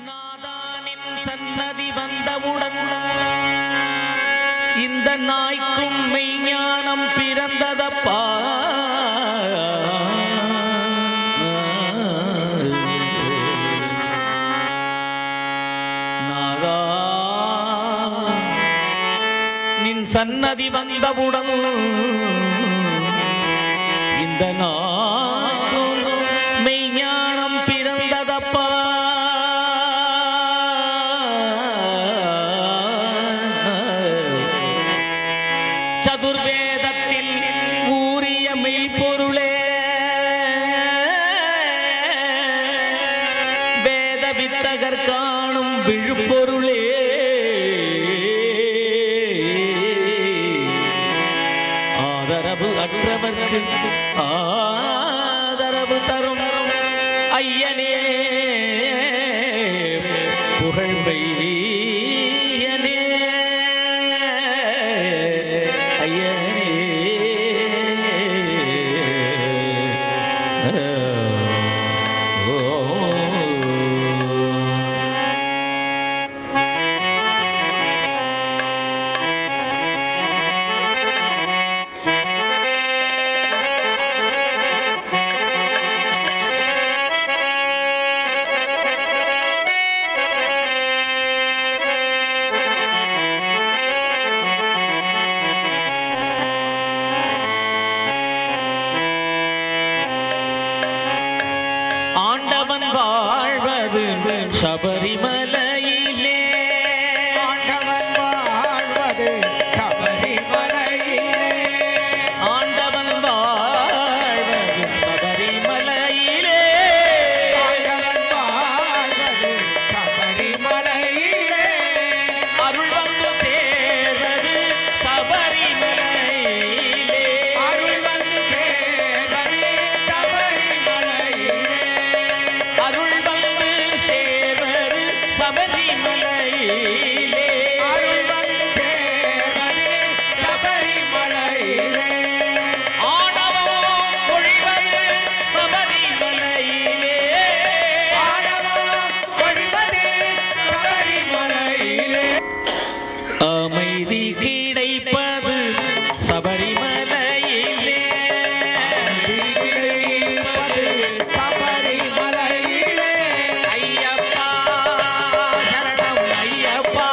நாதானின் சன்னதி வந்தவுடன் இந்த நாய்க்கும் மெய்ஞானம் பிறந்ததப்பா நாதா நின் சன்னதி வந்தவுடன் இந்த நாளும் மெய்ஞானம் பிறந்ததப்பா சதுர்வேதத்தில் ஊறிய மெய்ப்பொருளே வேத வித்தகர் காணும் விழுப்பொருளே ஆதரவு அற்றவர்க்கு ஆதரவு தரும் ஐயனே புகழ்மை ஐயனே ஓ ஆண்டவன் வாழ்வது சபரிமலையிலே ஆண்டவன் வாழ்வது சபரிமலையிலே. ஆண்டவன் வாழ்வது சபரிமலையிலே ஆண்டவன் வாழ்வது சபரிமலையிலே. அருள் வந்து தேர்வது சபரிமலையிலே அருள் வந்து சேர்வது சபரிமலையிலே. அருள் வந்து சேர்வது சபரிமலையிலே அருள் வந்து சேர்வது சபரிமலையிலே. ஆணவம் பொழிவது சபரிமலையிலே ஆண்டவன் ஒழிவது சபரிமலையிலே. அமைதி கிடைப்பது சபரிமலையிலே கிடைப்பது சபரிமலையிலே. ஐயப்பா சரணம் ஐயப்பா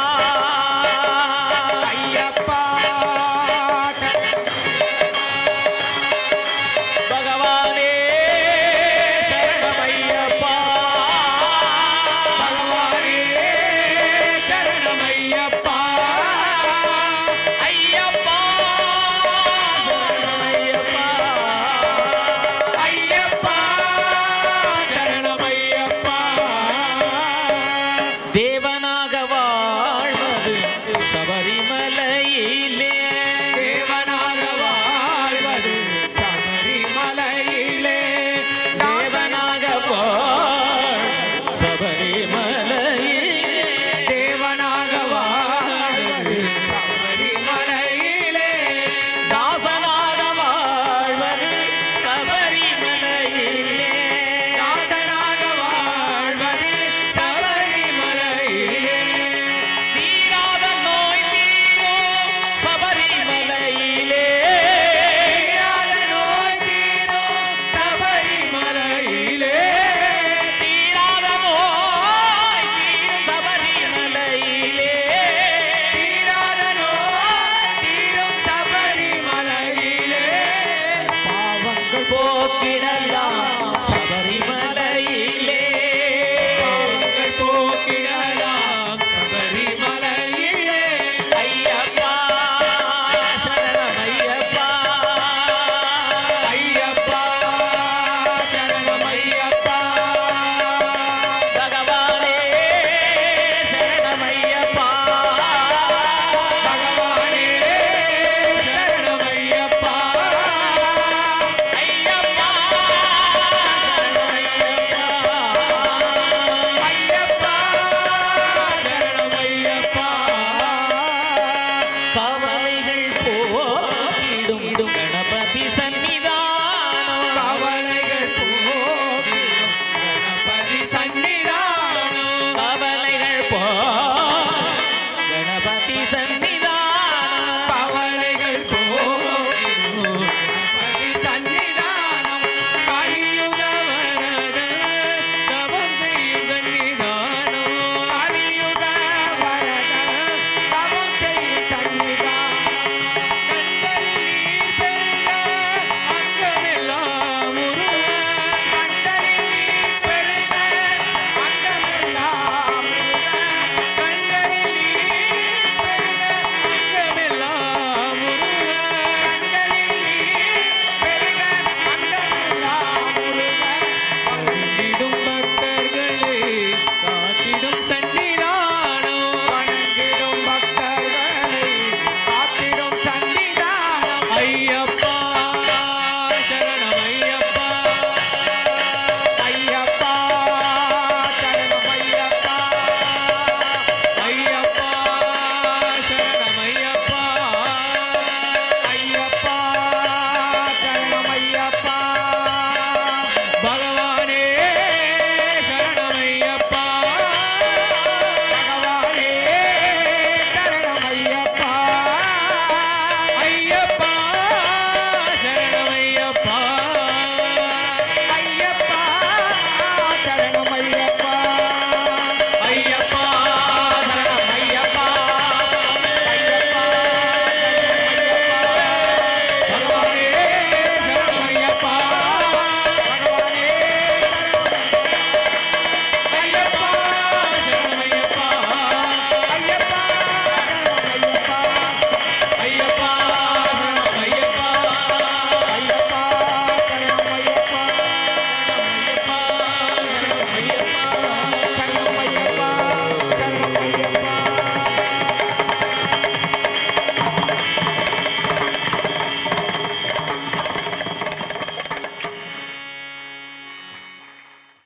பா